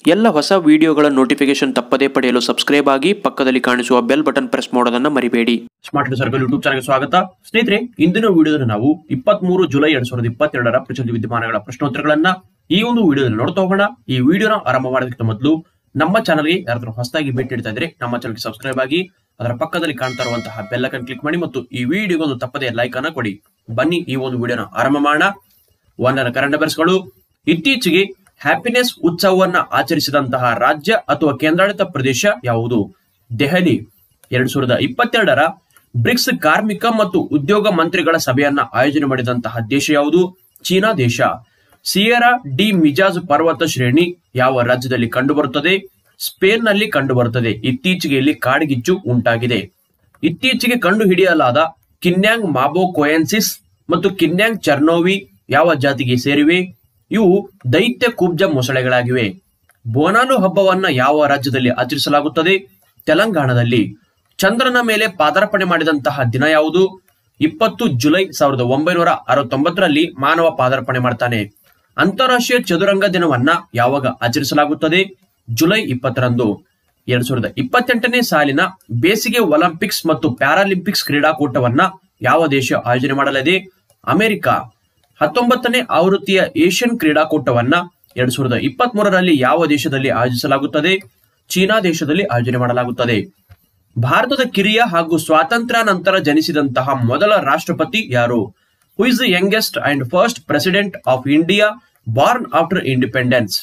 ಎಲ್ಲ ಹೊಸ ವಿಡಿಯೋಗಳ ನೋಟಿಫಿಕೇಶನ್ ತಪ್ಪದೇ ಪಡೆಯಲು ಸಬ್ಸ್ಕ್ರೈಬ್ ಆಗಿ ಪಕ್ಕದಲ್ಲಿ ಕಾಣಿಸುವ ಬೆಲ್ ಬಟನ್ ಪ್ರೆಸ್ ಮಾಡೋದನ್ನ ಮರಿಬೇಡಿ ಸ್ಮಾರ್ಟ್ ಸರ್ಕಲ್ ಯೂಟ್ಯೂಬ್ ಚಾನಲ್ಗೆ ಸ್ವಾಗತ ಸ್ನೇಹಿತರೆ ಇಂದಿನ ವಿಡಿಯೋದಲ್ಲಿ ನಾವು ಇಪ್ಪತ್ತ್ ಮೂರು ಜುಲೈ ಎರಡ್ ಸಾವಿರದ ಇಪ್ಪತ್ತೆರಡರ ಪ್ರಚಲಿತ ವಿದ್ಯಮಾನಗಳ ಪ್ರಶ್ನೋತ್ತರಗಳನ್ನ ಈ ಒಂದು ವಿಡಿಯೋದಲ್ಲಿ ನೋಡ್ತಾ ಹೋಗೋಣ ಈ ವಿಡಿಯೋನ ಆರಂಭ ಮಾಡೋದಕ್ಕಿಂತ ಮೊದಲು ನಮ್ಮ ಚಾನಲ್ಗೆ ಯಾರಾದ್ರೂ ಹೊಸದಾಗಿ ಭೇಟಿ ನೀಡ್ತಾ ಇದ್ರೆ ನಮ್ಮ ಚಾನಲ್ಗೆ ಸಬ್ಸ್ಕ್ರೈಬ್ ಆಗಿ ಅದರ ಪಕ್ಕದಲ್ಲಿ ಕಾಣ್ತಾ ಇರುವಂತಹ ಬೆಲ್ ಐಕನ್ ಕ್ಲಿಕ್ ಮಾಡಿ ಮತ್ತು ಈ ವಿಡಿಯೋಗೆ ಒಂದು ತಪ್ಪದೇ ಲೈಕ್ ಅನ್ನ ಕೊಡಿ ಬನ್ನಿ ಈ ಒಂದು ವಿಡಿಯೋನ ಆರಂಭ ಮಾಡೋಣ ಒಂದರ ಕರೆಂಟ್ ಅಫೇರ್ಸ್ಗಳು ಇತ್ತೀಚೆಗೆ ಹ್ಯಾಪಿನೆಸ್ ಉತ್ಸವವನ್ನ ಆಚರಿಸಿದಂತಹ ರಾಜ್ಯ ಅಥವಾ ಕೇಂದ್ರಾಡಳಿತ ಪ್ರದೇಶ ಯಾವುದು ದೆಹಲಿ ಎರಡ್ ಸಾವಿರದ ಇಪ್ಪತ್ತೆರಡರ ಬ್ರಿಕ್ಸ್ ಕಾರ್ಮಿಕ ಮತ್ತು ಉದ್ಯೋಗ ಮಂತ್ರಿಗಳ ಸಭೆಯನ್ನ ಆಯೋಜನೆ ಮಾಡಿದಂತಹ ದೇಶ ಯಾವುದು ಚೀನಾ ದೇಶ ಸಿಯರಾ ಡಿ ಮಿಜಾಜ್ ಪರ್ವತ ಶ್ರೇಣಿ ಯಾವ ರಾಜ್ಯದಲ್ಲಿ ಕಂಡುಬರುತ್ತದೆ ಸ್ಪೇನ್ ನಲ್ಲಿ ಕಂಡುಬರುತ್ತದೆ ಇತ್ತೀಚೆಗೆ ಇಲ್ಲಿ ಕಾಡ್ಗಿಚ್ಚು ಉಂಟಾಗಿದೆ ಇತ್ತೀಚೆಗೆ ಕಂಡು ಹಿಡಿಯಲಾದ ಕಿನ್ಯಾಂಗ್ ಮಾಬೋ ಕೊಯೆನ್ಸಿಸ್ ಮತ್ತು ಕಿನ್ಯಾಂಗ್ ಚರ್ನೋವಿ ಯಾವ ಜಾತಿಗೆ ಸೇರಿವೆ ಇವು ದೈತ್ಯ ಕುಬ್ಜ ಮೊಸಳೆಗಳಾಗಿವೆ ಬೋನಾಲು ಹಬ್ಬವನ್ನ ಯಾವ ರಾಜ್ಯದಲ್ಲಿ ಆಚರಿಸಲಾಗುತ್ತದೆ ತೆಲಂಗಾಣದಲ್ಲಿ ಚಂದ್ರನ ಮೇಲೆ ಪಾದಾರ್ಪಣೆ ಮಾಡಿದಂತಹ ದಿನ ಯಾವುದು ಇಪ್ಪತ್ತು ಜುಲೈ ಸಾವಿರದ ಒಂಬೈನೂರ ಅರವತ್ತೊಂಬತ್ತರಲ್ಲಿ ಮಾನವ ಪಾದಾರ್ಪಣೆ ಮಾಡ್ತಾನೆ ಅಂತಾರಾಷ್ಟ್ರೀಯ ಚದುರಂಗ ದಿನವನ್ನ ಯಾವಾಗ ಆಚರಿಸಲಾಗುತ್ತದೆ ಜುಲೈ ಇಪ್ಪತ್ತರಂದು ಎರಡ್ ಸಾವಿರದ ಇಪ್ಪತ್ತೆಂಟನೇ ಸಾಲಿನ ಬೇಸಿಗೆ ಒಲಿಂಪಿಕ್ಸ್ ಮತ್ತು ಪ್ಯಾರಾಲಿಂಪಿಕ್ಸ್ ಕ್ರೀಡಾಕೂಟವನ್ನ ಯಾವ ದೇಶ ಆಯೋಜನೆ ಮಾಡಲಿದೆ ಅಮೆರಿಕ ಹತ್ತೊಂಬತ್ತನೇ ಆವೃತ್ತಿಯ ಏಷ್ಯನ್ ಕ್ರೀಡಾಕೂಟವನ್ನ ಎರಡ್ ಸಾವಿರದ ಇಪ್ಪತ್ತ್ ಮೂರರಲ್ಲಿ ಯಾವ ದೇಶದಲ್ಲಿ ಆಯೋಜಿಸಲಾಗುತ್ತದೆ ಚೀನಾ ದೇಶದಲ್ಲಿ ಆಯೋಜನೆ ಮಾಡಲಾಗುತ್ತದೆ ಭಾರತದ ಕಿರಿಯ ಹಾಗೂ ಸ್ವಾತಂತ್ರ್ಯ ನಂತರ ಜನಿಸಿದಂತಹ ಮೊದಲ ರಾಷ್ಟ್ರಪತಿ ಯಾರು who is the youngest and first president of India born after independence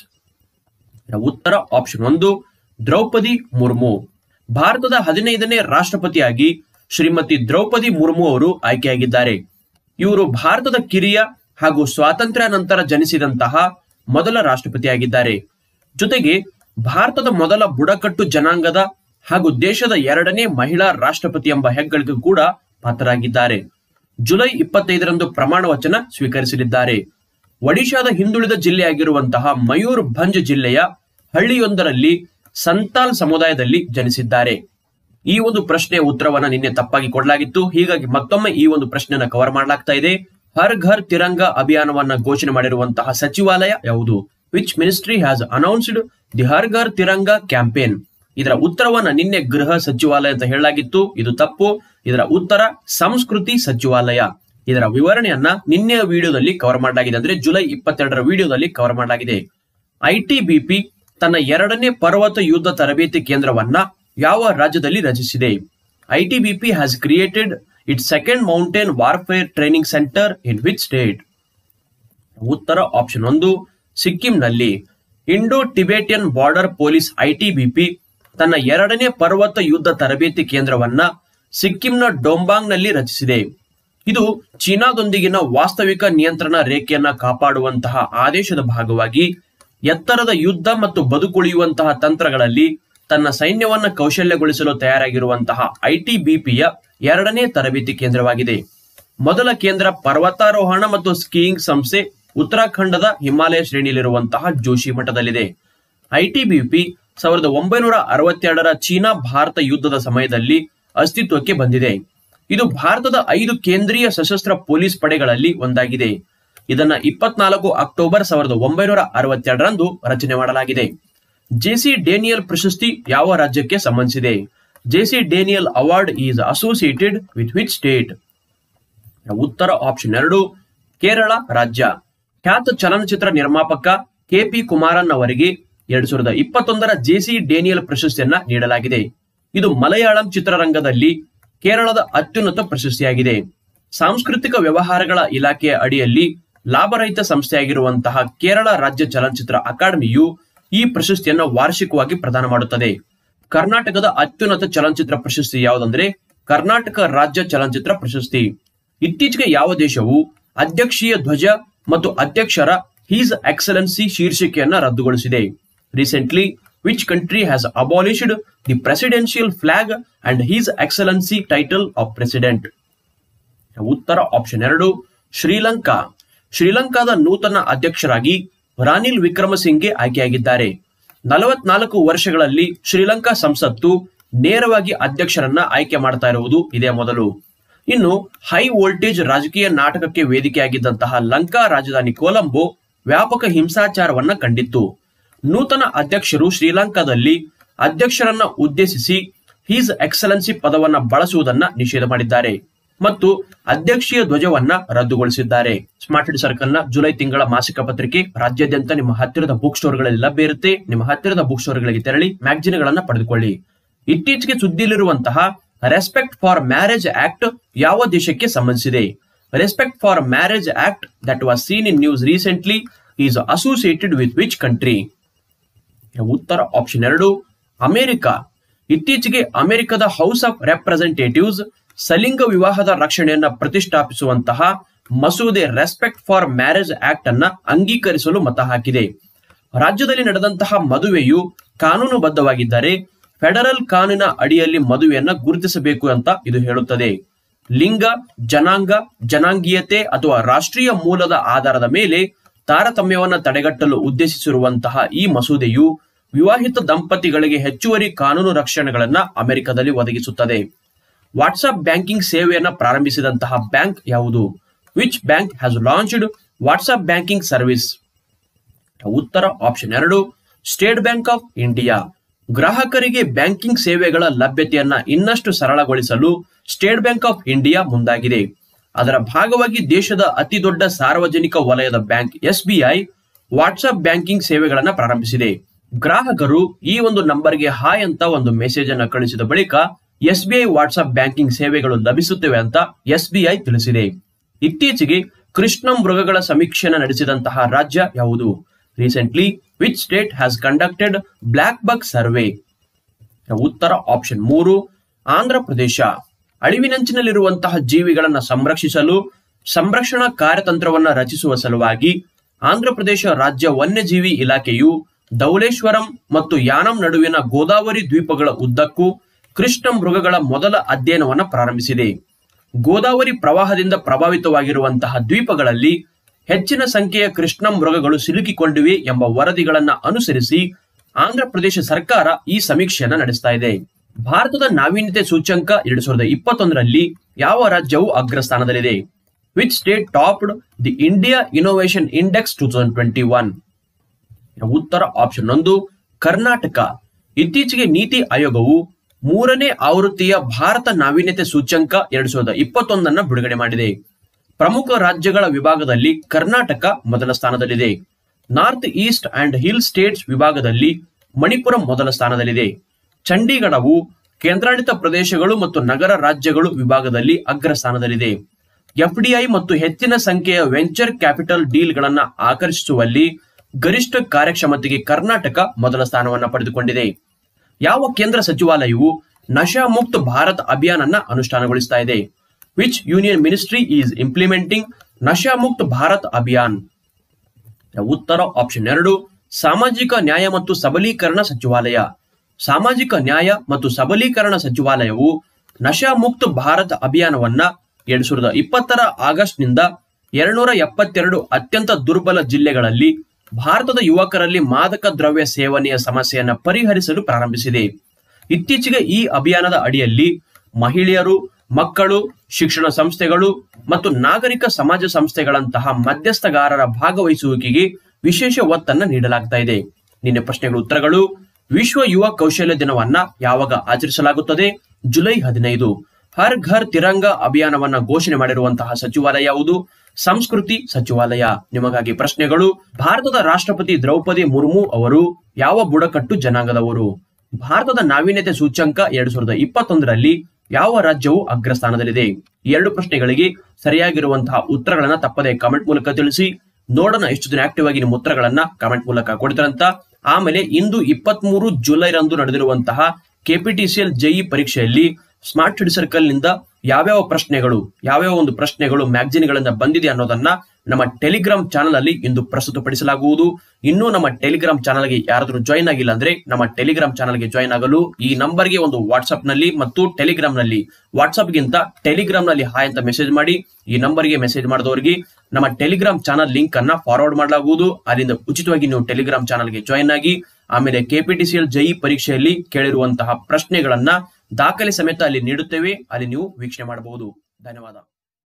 ಉತ್ತರ ಆಪ್ಷನ್ ಒಂದು ದ್ರೌಪದಿ ಮುರ್ಮು ಭಾರತದ ಹದಿನೈದನೇ ರಾಷ್ಟ್ರಪತಿಯಾಗಿ ಶ್ರೀಮತಿ ದ್ರೌಪದಿ ಮುರ್ಮು ಅವರು ಆಯ್ಕೆಯಾಗಿದ್ದಾರೆ ಇವರು ಭಾರತದ ಕಿರಿಯ ಹಾಗೂ ಸ್ವಾತಂತ್ರ್ಯ ನಂತರ ಜನಿಸಿದಂತಹ ಮೊದಲ ರಾಷ್ಟ್ರಪತಿಯಾಗಿದ್ದಾರೆ ಜೊತೆಗೆ ಭಾರತದ ಮೊದಲ ಬುಡಕಟ್ಟು ಜನಾಂಗದ ಹಾಗೂ ದೇಶದ ಎರಡನೇ ಮಹಿಳಾ ರಾಷ್ಟ್ರಪತಿ ಎಂಬ ಹೆಗ್ಗಳಿಕೆ ಕೂಡ ಪಾತ್ರರಾಗಿದ್ದಾರೆ ಜುಲೈ ಇಪ್ಪತ್ತೈದರಂದು ಪ್ರಮಾಣ ವಚನ ಸ್ವೀಕರಿಸಲಿದ್ದಾರೆ ಒಡಿಶಾದ ಹಿಂದುಳಿದ ಜಿಲ್ಲೆಯಾಗಿರುವಂತಹ ಮಯೂರ್ ಭಂಜ್ ಜಿಲ್ಲೆಯ ಹಳ್ಳಿಯೊಂದರಲ್ಲಿ ಸಂತಾಲ್ ಸಮುದಾಯದಲ್ಲಿ ಜನಿಸಿದ್ದಾರೆ ಈ ಒಂದು ಪ್ರಶ್ನೆಯ ಉತ್ತರವನ್ನ ನಿನ್ನೆ ತಪ್ಪಾಗಿ ಕೊಡಲಾಗಿತ್ತು ಹೀಗಾಗಿ ಮತ್ತೊಮ್ಮೆ ಈ ಒಂದು ಪ್ರಶ್ನೆಯನ್ನ ಕವರ್ ಮಾಡಲಾಗ್ತಾ ಇದೆ ಹರ್ ಘರ್ ತಿರಂಗ ಅಭಿಯಾನವನ್ನ ಘೋಷಣೆ ಮಾಡಿರುವಂತಹ ಸಚಿವಾಲಯ ಯಾವುದು which ministry has announced the Har Ghar Tiranga campaign ಇದರ ಉತ್ತರವನ್ನ ನಿನ್ನೆ ಗೃಹ ಸಚಿವಾಲಯ ಅಂತ ಹೇಳಲಾಗಿತ್ತು ಇದು ತಪ್ಪು ಇದರ ಉತ್ತರ ಸಂಸ್ಕೃತಿ ಸಚಿವಾಲಯ ಇದರ ವಿವರಣೆಯನ್ನ ನಿನ್ನೆಯ ವಿಡಿಯೋದಲ್ಲಿ ಕವರ್ ಮಾಡಲಾಗಿದೆ ಅಂದ್ರೆ ಜುಲೈ ಇಪ್ಪತ್ತೆರಡರ ವಿಡಿಯೋದಲ್ಲಿ ಕವರ್ ಮಾಡಲಾಗಿದೆ ಐಟಿಬಿಪಿ ತನ್ನ ಎರಡನೇ ಪರ್ವತ ಯುದ್ಧ ತರಬೇತಿ ಕೇಂದ್ರವನ್ನ ಯಾವ ರಾಜ್ಯದಲ್ಲಿ ರಚಿಸಿದೆ ITBP has created it second mountain warfare training centre in which state ಉತ್ತರ ಆಪ್ಷನ್ ಒಂದು ಸಿಕ್ಕಿಂನಲ್ಲಿ Indo Tibetan border police ITBP ತನ್ನ ಎರಡನೇ ಪರ್ವತ ಯುದ್ಧ ತರಬೇತಿ ಕೇಂದ್ರವನ್ನ ಸಿಕ್ಕಿಂನ ಡೊಂಬಾಂಗ್ನಲ್ಲಿ ರಚಿಸಿದೆ ಇದು ಚೀನಾದೊಂದಿಗಿನ ವಾಸ್ತವಿಕ ನಿಯಂತ್ರಣ ರೇಖೆಯನ್ನ ಕಾಪಾಡುವಂತಹ ಆದೇಶದ ಭಾಗವಾಗಿ ಎತ್ತರದ ಯುದ್ಧ ಮತ್ತು ಬದುಕುಳಿಯುವಂತಹ ತಂತ್ರಗಳಲ್ಲಿ ತನ್ನ ಸೈನ್ಯವನ್ನ ಕೌಶಲ್ಯಗೊಳಿಸಲು ತಯಾರಾಗಿರುವಂತಹ ಐಟಿಬಿಪಿಯ ಎರಡನೇ ತರಬೇತಿ ಕೇಂದ್ರವಾಗಿದೆ ಮೊದಲ ಕೇಂದ್ರ ಪರ್ವತಾರೋಹಣ ಮತ್ತು ಸ್ಕೀಯಿಂಗ್ ಸಂಸ್ಥೆ ಉತ್ತರಾಖಂಡದ ಹಿಮಾಲಯ ಶ್ರೇಣಿಯಲ್ಲಿರುವಂತಹ ಜೋಶಿ ಮಠದಲ್ಲಿದೆ ಐಟಿಬಿಪಿ ಸಾವಿರದ ಒಂಬೈನೂರ ಅರವತ್ತೆರಡರ ಚೀನಾ ಭಾರತ ಯುದ್ಧದ ಸಮಯದಲ್ಲಿ ಅಸ್ತಿತ್ವಕ್ಕೆ ಬಂದಿದೆ ಇದು ಭಾರತದ ಐದು ಕೇಂದ್ರೀಯ ಸಶಸ್ತ್ರ ಪೊಲೀಸ್ ಪಡೆಗಳಲ್ಲಿ ಒಂದಾಗಿದೆ ಇದನ್ನ ಇಪ್ಪತ್ನಾಲ್ಕು ಅಕ್ಟೋಬರ್ ಸಾವಿರದ ಒಂಬೈನೂರ ಅರವತ್ತೆರಡರಂದು ರಚನೆ ಮಾಡಲಾಗಿದೆ ಜೆಸಿ ಡೇನಿಯಲ್ ಪ್ರಶಸ್ತಿ ಯಾವ ರಾಜ್ಯಕ್ಕೆ ಸಂಬಂಧಿಸಿದೆ JC Daniel award is associated with which state ಉತ್ತರ ಆಪ್ಷನ್ ಎರಡು ಕೇರಳ ರಾಜ್ಯ ಖ್ಯಾತ ಚಲನಚಿತ್ರ ನಿರ್ಮಾಪಕ ಕೆಪಿ ಕುಮಾರನ್ ಅವರಿಗೆ ಎರಡ್ ಸಾವಿರದ ಇಪ್ಪತ್ತೊಂದರ ಜೆಸಿ ಡೇನಿಯಲ್ ಪ್ರಶಸ್ತಿಯನ್ನ ನೀಡಲಾಗಿದೆ ಇದು ಮಲಯಾಳಂ ಚಿತ್ರರಂಗದಲ್ಲಿ ಕೇರಳದ ಅತ್ಯುನ್ನತ ಪ್ರಶಸ್ತಿಯಾಗಿದೆ ಸಾಂಸ್ಕೃತಿಕ ವ್ಯವಹಾರಗಳ ಇಲಾಖೆಯ ಅಡಿಯಲ್ಲಿ ಲಾಭರಹಿತ ಸಂಸ್ಥೆಯಾಗಿರುವಂತಹ ಕೇರಳ ರಾಜ್ಯ ಚಲನಚಿತ್ರ ಅಕಾಡೆಮಿಯು ಈ ಪ್ರಶಸ್ತಿಯನ್ನು ವಾರ್ಷಿಕವಾಗಿ ಪ್ರದಾನ ಮಾಡುತ್ತದೆ ಕರ್ನಾಟಕದ ಅತ್ಯುನ್ನತ ಚಲನಚಿತ್ರ ಪ್ರಶಸ್ತಿ ಯಾವುದಂದ್ರೆ ಕರ್ನಾಟಕ ರಾಜ್ಯ ಚಲನಚಿತ್ರ ಪ್ರಶಸ್ತಿ ಇತ್ತೀಚೆಗೆ ಯಾವ ದೇಶವು ಅಧ್ಯಕ್ಷೀಯ ಧ್ವಜ ಮತ್ತು ಅಧ್ಯಕ್ಷರ he's excellency ಶೀರ್ಷಿಕೆಯನ್ನ ರದ್ದುಗೊಳಿಸಿದೆ recently which country has ಅಬಾಲಿಷ್ಡ್ the presidential flag and he's excellency title of president ಉತ್ತರ ಆಪ್ಷನ್ ಎರಡು ಶ್ರೀಲಂಕಾ ಶ್ರೀಲಂಕಾದ ನೂತನ ಅಧ್ಯಕ್ಷರಾಗಿ ರಾನಿಲ್ ವಿಕ್ರಮಸಿಂಘೆ ಆಯ್ಕೆಯಾಗಿದ್ದಾರೆ ನಲವತ್ನಾಲ್ಕು ವರ್ಷಗಳಲ್ಲಿ ಶ್ರೀಲಂಕಾ ಸಂಸತ್ತು ನೇರವಾಗಿ ಅಧ್ಯಕ್ಷರನ್ನ ಆಯ್ಕೆ ಮಾಡ್ತಾ ಇರುವುದು ಇದೇ ಮೊದಲು ಇನ್ನು ಹೈ ವೋಲ್ಟೇಜ್ ರಾಜಕೀಯ ನಾಟಕಕ್ಕೆ ವೇದಿಕೆಯಾಗಿದ್ದಂತಹ ಲಂಕಾ ರಾಜಧಾನಿ ಕೊಲಂಬೋ ವ್ಯಾಪಕ ಹಿಂಸಾಚಾರವನ್ನ ಕಂಡಿತ್ತು ನೂತನ ಅಧ್ಯಕ್ಷರು ಶ್ರೀಲಂಕಾದಲ್ಲಿ ಅಧ್ಯಕ್ಷರನ್ನ ಉದ್ದೇಶಿಸಿ ಹೀಸ್ ಎಕ್ಸಲೆನ್ಸಿ ಪದವನ್ನ ಬಳಸುವುದನ್ನ ನಿಷೇಧ ಮಾಡಿದ್ದಾರೆ ಮತ್ತು ಅಧ್ಯಕ್ಷೀಯ ಧ್ವಜವನ್ನ ರದ್ದುಗೊಳಿಸಿದ್ದಾರೆ ಸ್ಮಾರ್ಟ್ ಹಿಡ್ ಸರ್ಕಲ್ ನ ಜುಲೈ ತಿಂಗಳ ಮಾಸಿಕ ಪತ್ರಿಕೆ ರಾಜ್ಯಾದ್ಯಂತ ನಿಮ್ಮ ಹತ್ತಿರದ ಬುಕ್ ಸ್ಟೋರ್ಗಳಲ್ಲಿ ಲಭ್ಯ ಇರುತ್ತೆ ನಿಮ್ಮ ಹತ್ತಿರದ ಬುಕ್ ಸ್ಟೋರ್ಗಳಿಗೆ ತೆರಳಿ ಮ್ಯಾಗಜಿನ್ಗಳನ್ನ ಪಡೆದುಕೊಳ್ಳಿ ಇತ್ತೀಚೆಗೆ ಸುದ್ದಿಯಲ್ಲಿರುವಂತಹ ರೆಸ್ಪೆಕ್ಟ್ ಫಾರ್ ಮ್ಯಾರೇಜ್ ಆಕ್ಟ್ ಯಾವ ದೇಶಕ್ಕೆ ಸಂಬಂಧಿಸಿದೆ respect for marriage act that was seen in news recently is associated with which country ಉತ್ತರ ಆಪ್ಷನ್ ಎರಡು ಅಮೆರಿಕ ಇತ್ತೀಚೆಗೆ ಅಮೆರಿಕದ ಹೌಸ್ ಆಫ್ ರೆಪ್ರೆಸೆಂಟೇಟಿವ್ಸ್ ಸಲಿಂಗ ವಿವಾಹದ ರಕ್ಷಣೆಯನ್ನ ಪ್ರತಿಷ್ಠಾಪಿಸುವಂತಹ ಮಸೂದೆ ರೆಸ್ಪೆಕ್ಟ್ ಫಾರ್ ಮ್ಯಾರೇಜ್ ಆಕ್ಟ್ ಅನ್ನ ಅಂಗೀಕರಿಸಲು ಮತ ಹಾಕಿದೆ ರಾಜ್ಯದಲ್ಲಿ ನಡೆದಂತಹ ಮದುವೆಯು ಕಾನೂನುಬದ್ಧವಾಗಿದ್ದರೆ ಫೆಡರಲ್ ಕಾನೂನಿನ ಅಡಿಯಲ್ಲಿ ಮದುವೆಯನ್ನ ಗುರುತಿಸಬೇಕು ಅಂತ ಇದು ಹೇಳುತ್ತದೆ ಲಿಂಗ ಜನಾಂಗ ಜನಾಂಗೀಯತೆ ಅಥವಾ ರಾಷ್ಟ್ರೀಯ ಮೂಲದ ಆಧಾರದ ಮೇಲೆ ತಾರತಮ್ಯವನ್ನ ತಡೆಗಟ್ಟಲು ಉದ್ದೇಶಿಸಿರುವಂತಹ ಈ ಮಸೂದೆಯು ವಿವಾಹಿತ ದಂಪತಿಗಳಿಗೆ ಹೆಚ್ಚುವರಿ ಕಾನೂನು ರಕ್ಷಣೆಗಳನ್ನ ಅಮೆರಿಕದಲ್ಲಿ ಒದಗಿಸುತ್ತದೆ ವಾಟ್ಸ್ಆಪ್ ಬ್ಯಾಂಕಿಂಗ್ ಸೇವೆಯನ್ನ ಪ್ರಾರಂಭಿಸಿದಂತಹ ಬ್ಯಾಂಕ್ ಯಾವುದು which bank has launched WhatsApp banking service ಉತ್ತರ ಆಪ್ಷನ್ ಎರಡು ಸ್ಟೇಟ್ ಬ್ಯಾಂಕ್ ಆಫ್ ಇಂಡಿಯಾ ಗ್ರಾಹಕರಿಗೆ ಬ್ಯಾಂಕಿಂಗ್ ಸೇವೆಗಳ ಲಭ್ಯತೆಯನ್ನ ಇನ್ನಷ್ಟು ಸರಳಗೊಳಿಸಲು ಸ್ಟೇಟ್ ಬ್ಯಾಂಕ್ ಆಫ್ ಇಂಡಿಯಾ ಮುಂದಾಗಿದೆ ಅದರ ಭಾಗವಾಗಿ ದೇಶದ ಅತಿ ದೊಡ್ಡ ಸಾರ್ವಜನಿಕ ವಲಯದ ಬ್ಯಾಂಕ್ ಎಸ್ಬಿಐ ವಾಟ್ಸ್ಆಪ್ ಬ್ಯಾಂಕಿಂಗ್ ಸೇವೆಗಳನ್ನ ಪ್ರಾರಂಭಿಸಿದೆ ಗ್ರಾಹಕರು ಈ ಒಂದು ನಂಬರ್ಗೆ ಹಾಯ್ ಅಂತ ಒಂದು ಮೆಸೇಜ್ ಅನ್ನ ಕಳಿಸಿದ ಬಳಿಕ ಎಸ್ಬಿಐ ವಾಟ್ಸ್ಆಪ್ ಬ್ಯಾಂಕಿಂಗ್ ಸೇವೆಗಳು ಲಭಿಸುತ್ತವೆ ಅಂತ ಎಸ್ಬಿಐ ತಿಳಿಸಿದೆ ಇತ್ತೀಚೆಗೆ ಕೃಷ್ಣ ಮೃಗಗಳ ಸಮೀಕ್ಷೆಯನ್ನು ನಡೆಸಿದಂತಹ ರಾಜ್ಯ ಯಾವುದು recently which state has conducted block bug survey ಉತ್ತರ ಆಪ್ಷನ್ ಮೂರು ಆಂಧ್ರ ಪ್ರದೇಶ ಅಳಿವಿನಂಚಿನಲ್ಲಿರುವಂತಹ ಜೀವಿಗಳನ್ನು ಸಂರಕ್ಷಿಸಲು ಸಂರಕ್ಷಣಾ ಕಾರ್ಯತಂತ್ರವನ್ನ ರಚಿಸುವ ಸಲುವಾಗಿ ಆಂಧ್ರ ಪ್ರದೇಶ ರಾಜ್ಯ ವನ್ಯಜೀವಿ ಇಲಾಖೆಯು ಧವಳೇಶ್ವರಂ ಮತ್ತು ಯಾನಂ ನಡುವಿನ ಗೋದಾವರಿ ದ್ವೀಪಗಳ ಉದ್ದಕ್ಕೂ ಕೃಷ್ಣ ಮೃಗಗಳ ಮೊದಲ ಅಧ್ಯಯನವನ್ನ ಪ್ರಾರಂಭಿಸಿದೆ ಗೋದಾವರಿ ಪ್ರವಾಹದಿಂದ ಪ್ರಭಾವಿತವಾಗಿರುವಂತಹ ದ್ವೀಪಗಳಲ್ಲಿ ಹೆಚ್ಚಿನ ಸಂಖ್ಯೆಯ ಕೃಷ್ಣ ಮೃಗಗಳು ಸಿಲುಕಿಕೊಂಡಿವೆ ಎಂಬ ವರದಿಗಳನ್ನ ಅನುಸರಿಸಿ ಆಂಧ್ರ ಪ್ರದೇಶ ಸರ್ಕಾರ ಈ ಸಮೀಕ್ಷೆಯನ್ನ ನಡೆಸ್ತಾ ಇದೆ ಭಾರತದ ನಾವೀನ್ಯತೆ ಸೂಚ್ಯಂಕ ಎರಡ್ ಸಾವಿರದ ಇಪ್ಪತ್ತೊಂದರಲ್ಲಿ ಯಾವ ರಾಜ್ಯವು ಅಗ್ರಸ್ಥಾನದಲ್ಲಿದೆ which state topped the India innovation index two thousand twenty one ಉತ್ತರ ಆಪ್ಷನ್ ಒಂದು ಕರ್ನಾಟಕ ಇತ್ತೀಚೆಗೆ ನೀತಿ ಆಯೋಗವು ಮೂರನೇ ಆವೃತ್ತಿಯ ಭಾರತ ನಾವೀನ್ಯತೆ ಸೂಚ್ಯಂಕ ಎರಡ್ ಸಾವಿರದ ಇಪ್ಪತ್ತೊಂದನ್ನ ಬಿಡುಗಡೆ ಮಾಡಿದೆ ಪ್ರಮುಖ ರಾಜ್ಯಗಳ ವಿಭಾಗದಲ್ಲಿ ಕರ್ನಾಟಕ ಮೊದಲ ಸ್ಥಾನದಲ್ಲಿದೆ north east and hill states ವಿಭಾಗದಲ್ಲಿ ಮಣಿಪುರ ಮೊದಲ ಸ್ಥಾನದಲ್ಲಿದೆ ಚಂಡೀಗಢವು ಕೇಂದ್ರಾಡಳಿತ ಪ್ರದೇಶಗಳು ಮತ್ತು ನಗರ ರಾಜ್ಯಗಳು ವಿಭಾಗದಲ್ಲಿ ಅಗ್ರ ಸ್ಥಾನದಲ್ಲಿದೆ ಎಫ್ಡಿಐ ಮತ್ತು ಹೆಚ್ಚಿನ ಸಂಖ್ಯೆಯ ವೆಂಚರ್ ಕ್ಯಾಪಿಟಲ್ ಡೀಲ್ಗಳನ್ನ ಆಕರ್ಷಿಸುವಲ್ಲಿ ಗರಿಷ್ಠ ಕಾರ್ಯಕ್ಷಮತೆಗೆ ಕರ್ನಾಟಕ ಮೊದಲ ಸ್ಥಾನವನ್ನ ಪಡೆದುಕೊಂಡಿದೆ ಯಾವ ಕೇಂದ್ರ ಸಚಿವಾಲಯವು ನಶಾ ಮುಕ್ತ ಭಾರತ್ ಅಭಿಯಾನನ್ನ ಅನುಷ್ಠಾನಗೊಳಿಸ್ತಾ ಇದೆ which union ministry is implementing Nasha Mukt Bharat Abhiyan ಉತ್ತರ ಆಪ್ಷನ್ ಎರಡು ಸಾಮಾಜಿಕ ನ್ಯಾಯ ಮತ್ತು ಸಬಲೀಕರಣ ಸಚಿವಾಲಯ ಸಾಮಾಜಿಕ ನ್ಯಾಯ ಮತ್ತು ಸಬಲೀಕರಣ ಸಚಿವಾಲಯವು ನಶಾ ಮುಕ್ತ ಭಾರತ್ ಅಭಿಯಾನವನ್ನ ಎರಡ್ ಸಾವಿರದ ಇಪ್ಪತ್ತರ ಆಗಸ್ಟ್ನಿಂದ ಎರಡ್ನೂರ ಎಪ್ಪತ್ತೆರಡು ಅತ್ಯಂತ ದುರ್ಬಲ ಜಿಲ್ಲೆಗಳಲ್ಲಿ ಭಾರತದ ಯುವಕರಲ್ಲಿ ಮಾದಕ ದ್ರವ್ಯ ಸೇವನೆಯ ಸಮಸ್ಯೆಯನ್ನು ಪರಿಹರಿಸಲು ಪ್ರಾರಂಭಿಸಿದೆ ಇತ್ತೀಚೆಗೆ ಈ ಅಭಿಯಾನದ ಅಡಿಯಲ್ಲಿ ಮಹಿಳೆಯರು ಮಕ್ಕಳು ಶಿಕ್ಷಣ ಸಂಸ್ಥೆಗಳು ಮತ್ತು ನಾಗರಿಕ ಸಮಾಜ ಸಂಸ್ಥೆಗಳಂತಹ ಮಧ್ಯಸ್ಥಗಾರರ ಭಾಗವಹಿಸುವಿಕೆಗೆ ವಿಶೇಷ ಒತ್ತನ್ನ ನೀಡಲಾಗ್ತಾ ಇದೆ ನಿನ್ನೆ ಪ್ರಶ್ನೆಗಳು ಉತ್ತರಗಳು ವಿಶ್ವ ಯುವ ಕೌಶಲ್ಯ ದಿನವನ್ನ ಯಾವಾಗ ಆಚರಿಸಲಾಗುತ್ತದೆ ಜುಲೈ ಹದಿನೈದು ಹರ್ ಘರ್ ತಿರಂಗ ಅಭಿಯಾನವನ್ನ ಘೋಷಣೆ ಮಾಡಿರುವಂತಹ ಸಚಿವಾಲಯ ಯಾವುದು ಸಂಸ್ಕೃತಿ ಸಚಿವಾಲಯ ನಿಮಗಾಗಿ ಪ್ರಶ್ನೆಗಳು ಭಾರತದ ರಾಷ್ಟ್ರಪತಿ ದ್ರೌಪದಿ ಮುರ್ಮು ಅವರು ಯಾವ ಬುಡಕಟ್ಟು ಜನಾಂಗದವರು ಭಾರತದ ನಾವೀನ್ಯತೆ ಸೂಚ್ಯಂಕ ಎರಡ್ ಸಾವಿರದ ಇಪ್ಪತ್ತೊಂದರಲ್ಲಿ ಯಾವ ರಾಜ್ಯವು ಅಗ್ರಸ್ಥಾನದಲ್ಲಿದೆ ಈ ಎರಡು ಪ್ರಶ್ನೆಗಳಿಗೆ ಸರಿಯಾಗಿರುವಂತಹ ಉತ್ತರಗಳನ್ನ ತಪ್ಪದೆ ಕಮೆಂಟ್ ಮೂಲಕ ತಿಳಿಸಿ ನೋಡೋಣ ಎಷ್ಟು ದಿನ ಆಕ್ಟಿವ್ ಆಗಿ ನಿಮ್ಮ ಉತ್ತರಗಳನ್ನ ಕಮೆಂಟ್ ಮೂಲಕ ಕೊಡ್ತಾರಂತ ಆಮೇಲೆ ಇಂದು ಇಪ್ಪತ್ತ್ ಮೂರು ಜುಲೈರಂದು ನಡೆದಿರುವಂತಹ ಕೆಪಿಟಿಸಿಎಲ್ ಜೆಇ ಪರೀಕ್ಷೆಯಲ್ಲಿ ಸ್ಮಾರ್ಟ್ ಸ್ಟಡಿ ಸರ್ಕಲ್ ನಿಂದ ಯಾವ್ಯಾವ ಪ್ರಶ್ನೆಗಳು ಯಾವ್ಯಾವ ಒಂದು ಪ್ರಶ್ನೆಗಳು ಮ್ಯಾಗಜಿನ್ಗಳಿಂದ ಬಂದಿದೆ ಅನ್ನೋದನ್ನ ನಮ್ಮ ಟೆಲಿಗ್ರಾಮ್ ಚಾನಲ್ ಅಲ್ಲಿ ಇಂದು ಪ್ರಸ್ತುತಪಡಿಸಲಾಗುವುದು ಇನ್ನೂ ನಮ್ಮ ಟೆಲಿಗ್ರಾಮ್ ಚಾನಲ್ಗೆ ಯಾರಾದರೂ ಜಾಯಿನ್ ಆಗಿಲ್ಲ ಅಂದ್ರೆ ನಮ್ಮ ಟೆಲಿಗ್ರಾಮ್ ಚಾನಲ್ಗೆ ಜಾಯಿನ್ ಆಗಲು ಈ ನಂಬರ್ಗೆ ಒಂದು ವಾಟ್ಸ್ಆಪ್ ನಲ್ಲಿ ಮತ್ತು ಟೆಲಿಗ್ರಾಮ್ ನಲ್ಲಿ ವಾಟ್ಸ್ಆಪ್ ಗಿಂತ ಟೆಲಿಗ್ರಾಮ್ ನಲ್ಲಿ ಹಾಯ್ ಅಂತ ಮೆಸೇಜ್ ಮಾಡಿ ಈ ನಂಬರ್ಗೆ ಮೆಸೇಜ್ ಮಾಡಿದವರಿಗೆ ನಮ್ಮ ಟೆಲಿಗ್ರಾಮ್ ಚಾನಲ್ ಲಿಂಕ್ ಅನ್ನ ಫಾರ್ವರ್ಡ್ ಮಾಡಲಾಗುವುದು ಅಲ್ಲಿಂದ ಉಚಿತವಾಗಿ ನೀವು ಟೆಲಿಗ್ರಾಮ್ ಚಾನಲ್ಗೆ ಜಾಯಿನ್ ಆಗಿ ಆಮೇಲೆ ಕೆಪಿಟಿಸಿಎಲ್ ಜೈ ಪರೀಕ್ಷೆಯಲ್ಲಿ ಕೇಳಿರುವಂತಹ ಪ್ರಶ್ನೆಗಳನ್ನ ದಾಖಲೆ ಸಮೇತ ಅಲ್ಲಿ ನೀಡುತ್ತೇವೆ ಅಲ್ಲಿ ನೀವು ವೀಕ್ಷಣೆ ಮಾಡಬಹುದು ಧನ್ಯವಾದ